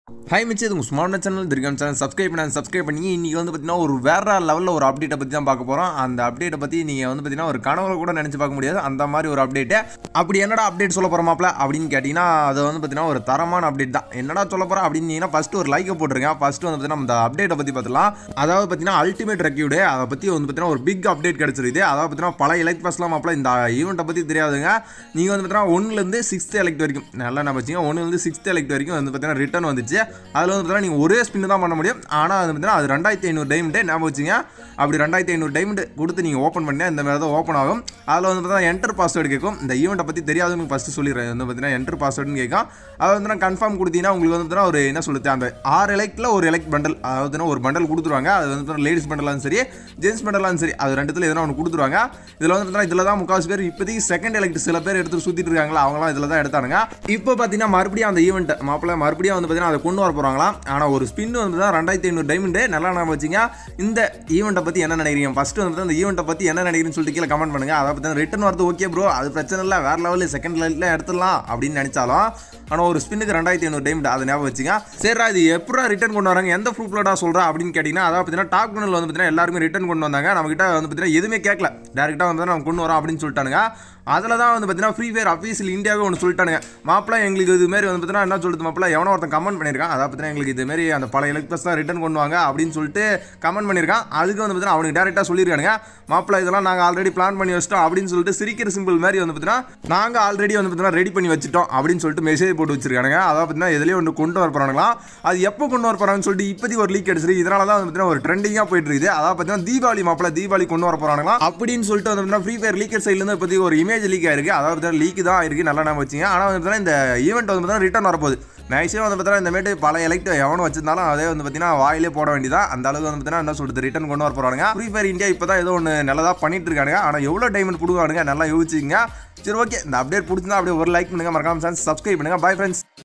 hi மிச்சு இது உங்கள் ஸ்மார்ட் சேனல் திருக்கம் சேனல் சப்ஸ்கிரைப் பண்ண சப்ஸ்கிரைப் பண்ணி இன்றைக்கி வந்து பார்த்தீங்கன்னா ஒரு வேற லெவலில் ஒரு அப்டேட்டை பற்றி தான் பார்க்க போகிறோம் அந்த அப்டேட்டை பற்றி நீங்கள் வந்து பார்த்தீங்கன்னா ஒரு கனவுல கூட நினச்சி பார்க்க முடியாது அந்த மாதிரி ஒரு அப்டேட்டு அப்படி என்னடா அப்டேட் சொல்ல போகிறோமாப்ல அப்படின்னு கேட்டிங்கன்னா அது வந்து பார்த்தீங்கன்னா ஒரு தரமான அப்டேட் தான் என்னடா சொல்ல போகிறோம் அப்படின்னு ஃபஸ்ட்டு ஒரு லைக்கை போட்டுருங்க ஃபஸ்ட்டு வந்து பார்த்தீங்கன்னா அந்த அப்டேட்டை பற்றி பார்த்துலாம் அதாவது பார்த்தீங்கன்னா அல்டிமேட் ரெக்யூடு அதை பற்றி வந்து பார்த்தீங்கன்னா ஒரு பிக் அப்டேட் கிடச்சிருக்குது அதாவது பார்த்தீங்கன்னா பல எலக்ட் பஸ்லாம் மாப்பிள இந்த ஈவெண்ட்டை பற்றி தெரியாதுங்க நீங்கள் வந்து பார்த்தீங்கன்னா ஒன்றுலேருந்து சிக்ஸ்த் எலக்ட் வரைக்கும் நல்லா என்ன வச்சிங்க ஒன்றுலேருந்து சிக்ஸ்த் எலக்ட் வரைக்கும் வந்து பார்த்தீங்கன்னா ரிட்டர்ன் வந்துச்சு அதில் வந்து பார்த்தீங்கன்னா நீங்கள் ஒரே ஸ்பின் தான் பண்ண முடியும் ஆனால் அது பார்த்தீங்கன்னா அது ரெண்டாயிரத்தி ஐநூறு டைமண்டு ஞாபகம் வச்சுங்க அப்படி ரெண்டாயிரத்தி ஐநூறு டைமண்டு கொடுத்து நீங்கள் ஓப்பன் பண்ணி இந்த மாதிரி தான் ஓப்பன் ஆகும் அதில் வந்து பார்த்தீங்கன்னா என்டர் பாஸ்வேர்டு கேட்கும் இந்த ஈவெண்ட்டை பற்றி தெரியாதுன்னு ஃபஸ்ட்டு சொல்லிடுறேன் வந்து பார்த்தீங்கன்னா என்டர் பாஸ்வேர்டுன்னு கேட்கும் அதை வந்து நான் கன்ஃபார்ம் கொடுத்தீங்கன்னா உங்களுக்கு வந்து பார்த்தீங்கன்னா ஒரு என்ன சொல்லுது அந்த ஆறு எலக்ட்டில் ஒரு எலக்ட் பண்டல் அதாவது பார்த்தீங்கன்னா ஒரு பண்டல் கொடுத்துருவாங்க அது வந்து பார்த்தீங்கன்னா லேடிஸ் பண்டலாலும் சரி ஜென்ஸ் பண்டலாலும் சரி அது ரெண்டுத்துல எதனா ஒன்று கொடுத்துருவாங்க இதில் வந்து பார்த்தீங்கன்னா இதில் தான் முக்கால்வாசி பேர் இப்போதைக்கு செகண்ட் எலக்ட் சில பேர் எடுத்து சுற்றிட்டு இருக்காங்களா அவங்களாம் இதில் தான் எடுத்தானுங்க இப்போ பார்த்தீங்கன்னா மறுபடியும் அந்த ஈவெண்ட் மாப்பிள்ள மறுபடியும் வந்து பார்த்தீங்கன்னா அதை கொண்டு வர போகிறாங்களாம் ஆனால் ஒரு ஸ்பின் வந்து தான் ரெண்டாயிரத்தி ஐநூறு டைமண்டு நல்லா நம்ம வச்சுங்க இந்த ஈவெண்ட்டை பற்றி என்ன நினைக்கிறீங்க ஃபஸ்ட்டு வந்து அந்த ஈவெண்ட்டை பற்றி என்ன நினைக்கிறீங்கன்னு சொல்லிட்டு கீழே கமெண்ட் பண்ணுங்க அதை பற்றி ரிட்டன் வரது ஓகே ப்ரோ அது பிரச்சனை இல்லை வேறு லெவலில் செகண்ட் லெவலில் எடுத்துடலாம் அப்படின்னு நினச்சாலும் ஆனால் ஒரு ஸ்பின்னுக்கு ரெண்டாயிரத்தி ஐநூறு டைம் அதை ஞாபகம் வச்சுங்க சரிடா இது எப்படா ரிட்டர்ன் கொண்டு வராங்க எந்த ப்ரூஃப்லடா சொல்கிறா அப்படின்னு கேட்டிங்கன்னா அதாவது பார்த்தீங்கன்னா டாப் குனல் வந்து பார்த்தீங்கன்னா எல்லாருமே ரிட்டர்ன் கொண்டு வந்தாங்க நம்மகிட்ட வந்து பார்த்தீங்கன்னா எதுவுமே கேட்கல டேரெக்டாக வந்து நம்ம கொண்டு வரோம் அப்படின்னு சொல்லிட்டானுங்க அதில் தான் வந்து பார்த்தீங்கன்னா ஃப்ரீ ஃபயர் அஃபீஷியல் இந்தியாவே ஒன்று சொல்லிட்டானுங்க மாப்பிள எங்களுக்கு இது மாதிரி வந்து பார்த்தீங்கன்னா என்ன சொல்லுது மாப்பிள எவனோ ஒருத்தன் கமெண்ட் பண்ணியிருக்கான் அதாவது பார்த்தீங்கன்னா எங்களுக்கு இது மாதிரி அந்த பல எலக்ட்ரஸ் தான் ரிட்டர்ன் கொண்டு வாங்க அப்படின்னு சொல்லிட்டு கமெண்ட் பண்ணியிருக்கான் அதுக்கு வந்து பார்த்தீங்கன்னா அவனுக்கு டேரெக்டாக சொல்லியிருக்கானுங்க மாப்பிள இதெல்லாம் நாங்கள் ஆல்ரெடி பிளான் பண்ணி வச்சிட்டோம் அப்படின்னு சொல்லிட்டு சிரிக்கிற சிம்பிள் மாதிரி வந்து பார்த்தீங்கன்னா நாங்கள் ஆல்ரெடி வந்து பார்த்தீங்கன்னா ரெடி பண்ணி வச்சிட்டோம் அப்படின்னு சொல்லிட்டு மெசேஜ் போட்டு வச்சிருக்கானுங்க அதாவது பார்த்தீங்கன்னா எதுலேயே ஒன்று கொண்டு வர போகிறாங்களா அது எப்போ கொண்டு வர போகிறாங்கன்னு சொல்லிட்டு இப்போதைக்கு ஒரு லீக் அடிச்சிருக்கு இதனால தான் வந்து பார்த்தீங்கன்னா ஒரு ட்ரெண்டிங்காக போயிட்டு இருக்குது அதாவது பார்த்தீங்கன்னா தீபாவளி மாப்பிள தீபாவளி கொண்டு வர போகிறாங்களா அப்படின்னு சொல்லிட்டு வந்து பார்த்தீங்கன்னா ஃப்ரீ ஃபயர் லீக்கர் சைட்லேருந்து இப்போதைக்கு ஒரு இமேஜ் லீக் ஆயிருக்கு அதாவது பார்த்தீங்கன்னா லீக் தான் இருக்குது நல்லா நம்ம வச்சிங்க ஆனால் வந்து பார்த்தீங்கன்னா இந்த ஈவெண்ட் வந்து பார்த்தீங்கன்னா ரிட்டர்ன் வரப்போகுது மேக்ஸிமம் வந்து பார்த்தீங்கன்னா இந்த மேட்டு பல எலக்ட் எவனும் வச்சிருந்தாலும் அதே வந்து பார்த்தீங்கன்னா வாயிலே போட வேண்டியதான் அந்த அளவுக்கு வந்து பார்த்தீங்கன்னா என்ன சொல்றது ரிட்டர்ன் கொண்டு வர போகிறாங்க ஃப்ரீ ஃபயர் இந்தியா இப்போ தான் ஏதோ ஒன்று நல்லதாக பண்ணிட்டு இருக்கானுங்க ஆனால் எவ்வளோ டைமண்ட் கொடுக்குறானுங்க நல்லா யோசிச்சிங்க சரி ஓகே இந்த அப்டேட் பிடிச்சிருந்தா அப்படியே ஒரு லைக் பண்ணுங்க மறக்காம சப்ஸ்கிரைப் பண்ணுங்க பை ஃப்ரெண்ட்ஸ்